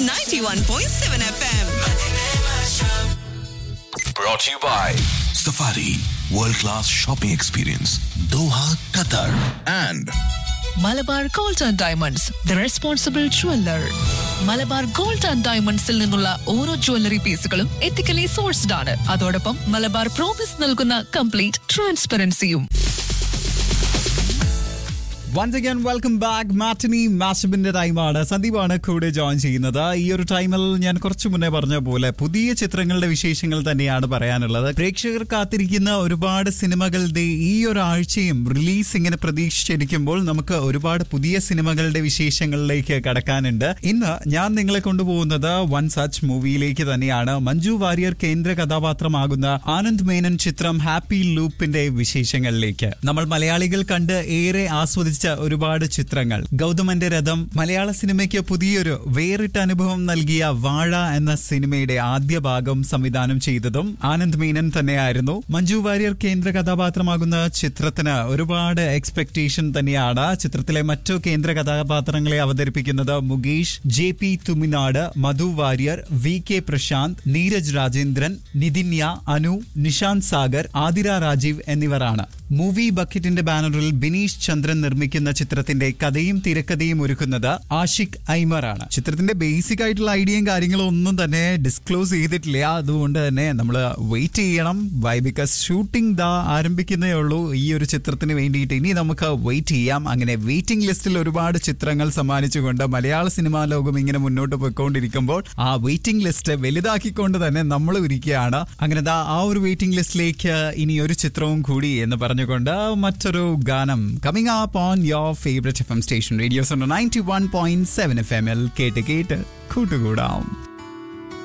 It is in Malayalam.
91.7 FM. Brought to you by Safari World Class Shopping Experience Doha, Qatar and Malabar gold and diamonds the responsible jeweller Malabar gold and ഡയമണ്ട്സിൽ നിന്നുള്ള ഓരോ ജ്വല്ലറി പീസുകളും എത്തിക്കലി സോഴ്സ്ഡ് ആണ് അതോടൊപ്പം മലബാർ പ്രോമിസ് നൽകുന്ന കംപ്ലീറ്റ് ട്രാൻസ്പെറൻസിയും once again welcome back matinee മാഷബിന്റെ ടൈമാണ് സന്ദീപാണ് കൂടെ ജോയിൻ ചെയ്യുന്നത് ഈ ഒരു ടൈമിൽ ഞാൻ കുറച്ചു മുന്നേ പറഞ്ഞ പോലെ പുതിയ ചിത്രങ്ങളുടെ വിശേഷങ്ങൾ തന്നെയാണ് പറയാനുള്ളത് പ്രേക്ഷകർ കാത്തിരിക്കുന്ന ഒരുപാട് സിനിമകളുടെ ഈ ഒരു ആഴ്ചയും റിലീസ് ഇങ്ങനെ പ്രതീക്ഷിച്ചിരിക്കുമ്പോൾ നമുക്ക് ഒരുപാട് പുതിയ സിനിമകളുടെ വിശേഷങ്ങളിലേക്ക് കടക്കാനുണ്ട് ഇന്ന് ഞാൻ നിങ്ങളെ കൊണ്ടുപോകുന്നത് വൺ സച്ച് മൂവിയിലേക്ക് തന്നെയാണ് മഞ്ജു വാര്യർ കേന്ദ്ര കഥാപാത്രമാകുന്ന ആനന്ദ് മേനൻ ചിത്രം ഹാപ്പി ലൂപ്പിന്റെ വിശേഷങ്ങളിലേക്ക് നമ്മൾ മലയാളികൾ കണ്ട് ഏറെ ആസ്വദിച്ച ഒരുപാട് ചിത്രങ്ങൾ ഗൗതമന്റെ രഥം മലയാള സിനിമയ്ക്ക് പുതിയൊരു വേറിട്ട അനുഭവം നൽകിയ വാഴ എന്ന സിനിമയുടെ ആദ്യ ഭാഗം സംവിധാനം ചെയ്തതും ആനന്ദ് മേനൻ തന്നെയായിരുന്നു മഞ്ജു വാര്യർ കേന്ദ്ര കഥാപാത്രമാകുന്ന ചിത്രത്തിന് ഒരുപാട് എക്സ്പെക്ടേഷൻ തന്നെയാണ് ചിത്രത്തിലെ മറ്റു കേന്ദ്ര കഥാപാത്രങ്ങളെ അവതരിപ്പിക്കുന്നത് Mukesh J P Thuminad Madhu Warrier V K Prashanth Neeraj Rajendran Nithinya Anu Nishanth Sagar Athira Rajeev എന്നിവരാണ് മൂവി ബക്കറ്റിന്റെ ബാനറിൽ ബിനീഷ് ചന്ദ്രൻ നിർമ്മിക്കുന്ന ചിത്രത്തിന്റെ കഥയും തിരക്കഥയും ഒരുക്കുന്നത് ആഷിഖ് ഐമറാണ് ചിത്രത്തിന്റെ ബേസിക് ആയിട്ടുള്ള ഐഡിയയും കാര്യങ്ങളും ഒന്നും തന്നെ ഡിസ്ക്ലോസ് ചെയ്തിട്ടില്ല അതുകൊണ്ട് തന്നെ നമ്മൾ വെയിറ്റ് ചെയ്യണം വൈ ബിക്കോസ് ഷൂട്ടിംഗ് ദാ ആരംഭിക്കുന്നേ ഉള്ളൂ ഈ ഒരു ചിത്രത്തിന് വേണ്ടിയിട്ട് ഇനി നമുക്ക് വെയിറ്റ് ചെയ്യാം അങ്ങനെ വെയിറ്റിംഗ് ലിസ്റ്റിൽ ഒരുപാട് ചിത്രങ്ങൾ സമ്മാനിച്ചുകൊണ്ട് മലയാള സിനിമാ ലോകം ഇങ്ങനെ മുന്നോട്ട് പോയിക്കൊണ്ടിരിക്കുമ്പോൾ ആ വെയിറ്റിംഗ് ലിസ്റ്റ് വലുതാക്കിക്കൊണ്ട് തന്നെ നമ്മൾ ഇരിക്കുകയാണ് അങ്ങനെ ദാ ആ ഒരു വെയിറ്റിംഗ് ലിസ്റ്റിലേക്ക് ഇനി ഒരു ചിത്രവും കൂടി എന്ന് പറഞ്ഞുകൊണ്ട് മറ്റൊരു ഗാനം coming up on your favourite F M station radios ninety one point seven F M L കേട്ട് കേട്ട് കൂട്ടുകൂടാം